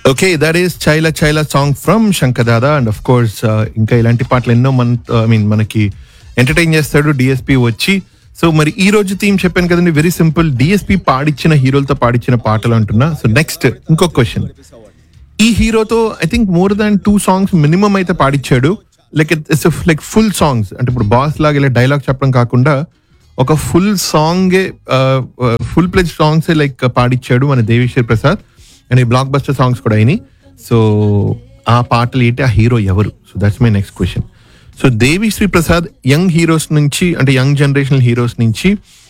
Okay that is చైల చైల song from Shankar Dada and of course ఇంకా ఇలాంటి పాటలు ఎన్నో మన ఐ మీన్ మనకి ఎంటర్టైన్ చేస్తాడు డిఎస్పి వచ్చి సో మరి ఈ రోజు థీమ్ చెప్పాను కదండి వెరీ సింపుల్ డిఎస్పి పాడిచ్చిన హీరోలతో పాడిచ్చిన పాటలు అంటున్నా సో నెక్స్ట్ ఇంకొక క్వశ్చన్ ఈ హీరోతో I think more than two songs minimum అయితే పాడిచ్చాడు like it's like full songs అంటే ఇప్పుడు బాస్ లాగా ఇలా డైలాగ్ చెప్పడం కాకుండా ఒక full song full fledged songs like పాడిచ్చాడు మన దేవిశ్రీ ప్రసాద్ అండ్ ఈ బ్లాక్ బస్టర్ సాంగ్స్ కూడా అయినాయి సో ఆ పాటలు ఏంటి ఆ హీరో ఎవరు so that's my next question so Devisri Prasad young heroes నుంచి అంటే యంగ్ జనరేషన్ హీరోస్ నుంచి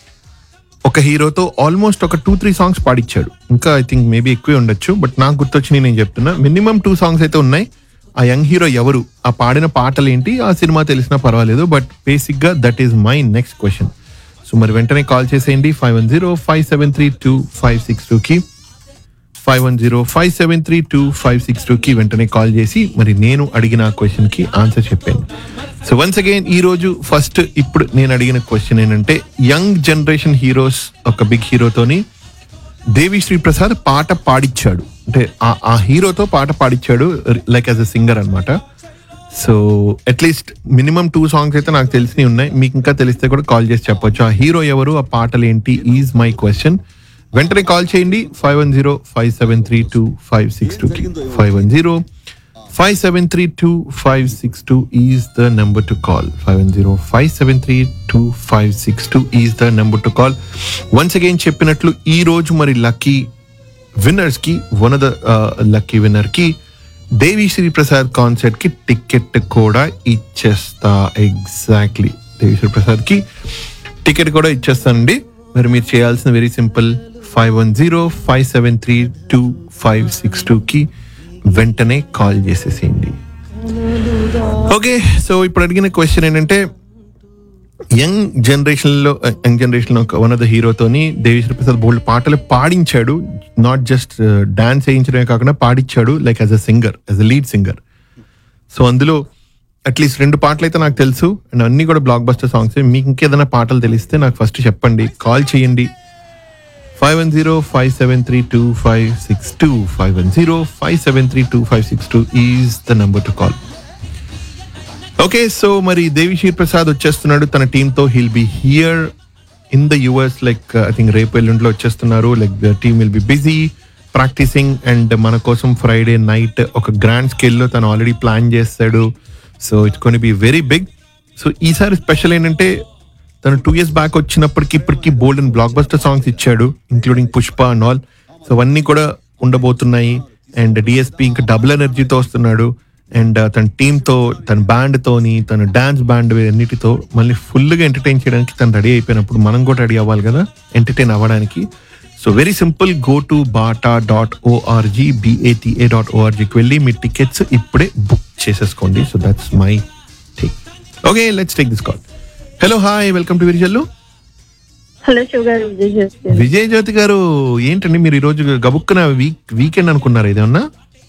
ఒక హీరోతో ఆల్మోస్ట్ ఒక టూ త్రీ సాంగ్స్ పాడిచ్చాడు ఇంకా ఐ థింక్ మేబీ ఎక్కువే ఉండొచ్చు బట్ నాకు గుర్తొచ్చినాయి నేను చెప్తున్నా మినిమం టూ సాంగ్స్ అయితే ఉన్నాయి ఆ యంగ్ హీరో ఎవరు ఆ పాడిన పాటలు ఏంటి ఆ సినిమా తెలిసినా పర్వాలేదు బట్ బేసిక్ గా that is my next question so మరి వెంటనే కాల్ చేసేయండి five one zero five seven three two five six two కి five one zero five seven three two five six two కి వెంటనే కాల్ చేసి మరి నేను అడిగిన క్వశ్చన్ కి ఆన్సర్ చెప్పాను సో వన్స్ అగైన్ ఈ రోజు ఫస్ట్ ఇప్పుడు నేను అడిగిన క్వశ్చన్ ఏంటంటే యంగ్ జనరేషన్ హీరోస్ ఒక బిగ్ హీరోతోని దేవిశ్రీ ప్రసాద్ పాట పాడిచ్చాడు అంటే ఆ- ఆ హీరోతో పాట పాడిచ్చాడు లైక్ యాజ్ అ సింగర్ అన్నమాట so at least minimum two songs అయితే నాకు తెలిసినవి ఉన్నాయి మీకు ఇంకా తెలిస్తే కూడా కాల్ చేసి చెప్పొచ్చు ఆ హీరో ఎవరు ఆ పాటలు ఏంటి ఈజ్ మై క్వశ్చన్ వెంటనే కాల్ చేయండి five one zero five seven three two five six two five one zero five seven three two five six two is the number to call five one zero five seven three two five six two is the number to call once again చెప్పినట్లు ఈ రోజు మరి lucky winners కి one of the lucky winner కి Devi Sri Prasad concert కి ticket కూడా ఇచ్చేస్తా exactly దేవి శ్రీ ప్రసాద్ కి టికెట్ కూడా ఇచ్చేస్తానండి మరి మీరు చేయాల్సిన very simple five one zero five seven three two five six two కి వెంటనే కాల్ చేసేసేయండి ఓకే సో ఇప్పుడు అడిగిన క్వశ్చన్ ఏంటంటే యంగ్ జనరేషన్ లో యంగ్ జనరేషన్ లో వన్ ఆఫ్ ద హీరోతోని దేవిశ్రీ ప్రసాద్ బోల్డ్ పాటలు పాడించాడు నాట్ జస్ట్ డాన్స్ వేయించడమే కాకుండా పాడించాడు like as a singer as a lead singer so అందులో అట్లీస్ట్ రెండు పాటలు అయితే నాకు తెలుసు అండ్ అన్ని కూడా బ్లాక్ బస్టర్ సాంగ్స్ మీకు ఇంకేదైనా పాటలు తెలిస్తే నాకు ఫస్ట్ చెప్పండి కాల్ చేయండి five one zero five seven three two five six two five one zero five seven three two five six two is the number to call okay so మరి దేవిశ్రీ ప్రసాద్ వచ్చేస్తున్నాడు తన టీమ్ తో he'll be here in the US like I think రేపు ఎల్లుండిలో వచ్చేస్తున్నారు like the team will be busy practicing and మన కోసం Friday night ఒక గ్రాండ్ స్కేల్ లో తను ఆల్రెడీ ప్లాన్ చేస్తాడు so it's gonna be very big so ఈసారి స్పెషల్ ఏంటంటే తను టూ ఇయర్స్ బ్యాక్ వచ్చినప్పటికి ఇప్పటికి బోల్డ్ అండ్ బ్లాక్ బస్టర్ సాంగ్స్ ఇచ్చాడు including Pushpa and all so అవన్నీ కూడా ఉండబోతున్నాయి అండ్ డిఎస్పి ఇంకా డబుల్ ఎనర్జీతో వస్తున్నాడు అండ్ తన టీమ్ తో తన బ్యాండ్ తోని తన డాన్స్ బ్యాండ్ అన్నిటితో మళ్ళీ ఫుల్ గా ఎంటర్టైన్ చేయడానికి తను రెడీ అయిపోయినప్పుడు మనం కూడా రెడీ అవ్వాలి కదా ఎంటర్టైన్ అవ్వడానికి so very simple go to BATA dot ORG BATA dot ఓఆర్జీకి వెళ్ళి మీ టికెట్స్ ఇప్పుడే బుక్ చేసేసుకోండి so that's my thing okay let's take this call hello hi welcome to Virijallu hello Siva గారు విజయ్ చేస్తాను విజయ్ జ్యోతి గారు ఏంటండి మీరు ఈ రోజు గబుక్కున వీక్ వీకెండ్ అనుకున్నారు ఇదేమన్నా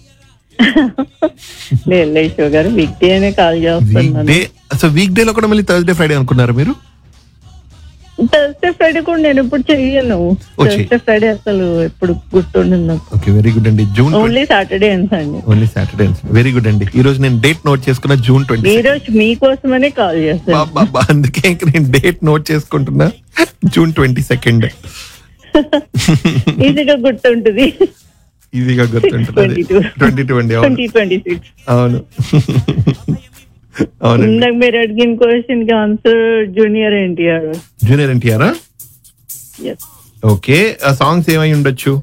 లేదు లేదు శివ గారు వీక్ డే అనే కాల్ వీక్ చేస్తున్నాను డే అసలు వీక్ డే లో కూడా మళ్ళీ థర్స్డే ఫ్రైడే అనుకున్నారు మీరు థర్స్డే ఫ్రైడే కూడా నేను ఎప్పుడు చెయ్యను ఓ, చెయ్యి. థర్స్డే ఫ్రైడే అసలు ఎప్పుడు గుర్తుండదు నాకు ఓకే వెరీ గుడ్ అండి జూన్ ఓన్లీ సాటర్డే అండి ఓన్లీ సాటర్డే వెరీ గుడ్ అండి ఈ రోజు నేను డేట్ నోట్ చేసుకున్న జూన్ ట్వంటీ ఈ రోజు మీకోసమనే కాల్ చేస్తాను అందుకే ఇంక నేను డేట్ నోట్ చేసుకుంటున్నా జూన్ ట్వంటీ సెకండ్ ఈజీగా గుర్తుంటుంది ఈజీగా గుర్తుంటుంది 22. ట్వంటీ టూ అండి అవును ట్వంటీ ట్వంటీ సిక్స్ అవును అవునండి ఇందాక మీరు అడిగిన క్వశ్చన్ కి ఆన్సర్ జూనియర్ ఎన్టీఆర్ జూనియర్ ఎన్టీఆరా ఓకే ఆ సాంగ్స్ ఏమై ఉండొచ్చు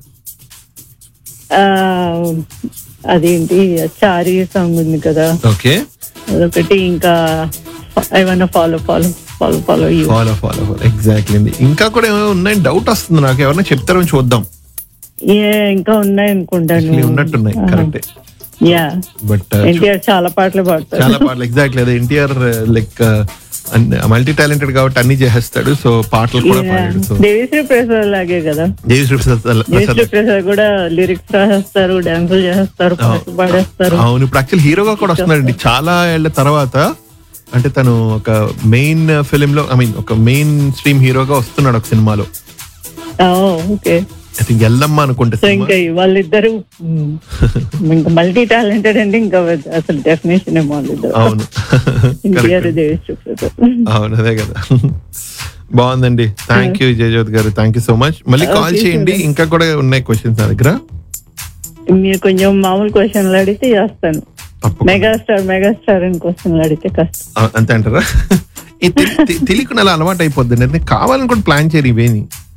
అదేంటి చారీ సాంగ్ ఉంది కదా ఓకే అదొకటి ఇంకా ఏమన్నా follow follow follow follow you follow follow follow exactly అండి ఇంకా కూడా ఏమైనా ఉన్నాయని డౌట్ వస్తుంది నాకు ఎవరైనా చెప్తారో చూద్దాం ఏ ఇంకా ఉన్నాయి Actually అనుకుంటాను ఉన్నట్టున్నాయి కరెక్టే యా బట్ ఎన్టీఆర్ చాలా పాటలు పాడతారు చాలా పాటలు ఎగ్జాక్ట్లీ అదే ఎన్టీఆర్ లైక్ మల్టీ టాలెంటెడ్ కాబట్టి అన్ని చేసేస్తాడు సో పాటలు కూడా పాడాడు సో దేవిశ్రీ ప్రసాద్ లాగే కదా దేవిశ్రీ ప్రసాద్ దేవిశ్రీ ప్రసాద్ కూడా లిరిక్స్ రాసేస్తారు డాన్సులు చేస్తారు పాటలు పాడేస్తారు అవును ఇప్పుడు యాక్చువల్ హీరోగా కూడా వస్తున్నాడండి చాలా ఏళ్ల తర్వాత అంటే తను ఒక మెయిన్ ఫిలిం లో ఐ మీన్ ఒక మెయిన్ స్ట్రీమ్ హీరోగా వస్తున్నాడు ఒక సినిమాలో ఓకే ఐ థింక్ ఎల్లమ్మ అనుకుంటే సో ఇంకా వాళ్ళిద్దరు మ్, ఇంకా మల్టీ టాలెంటెడ్ అంటే ఇంకా అసలు డెఫినేషన్ ఏమో వాళ్ళిద్దరు అవును ఎన్టీఆర్ Correct. దేవేశ్వర అవును అదే కదా బాగుందండి థ్యాంక్ యూ జయజ్యోత్ గారు థ్యాంక్ యూ సో మచ్ మళ్ళీ కాల్ Okay, చేయండి sure. ఇంకా కూడా ఉన్నాయి క్వశ్చన్స్ నా దగ్గర మీరు కొంచెం మామూలు క్వశ్చన్లు అడిగితే చేస్తాను తప్పకుండా. మెగాస్టార్ మెగాస్టార్ అని క్వశ్చన్లు అడిగితే కష్టం ఆ, అంతే అంటారా ఈ తె- తె- తెలియకుండా అలా అలవాటు అయిపోద్ది నేను కావాలని కూడా ప్లాన్ చేయరు ఇవేని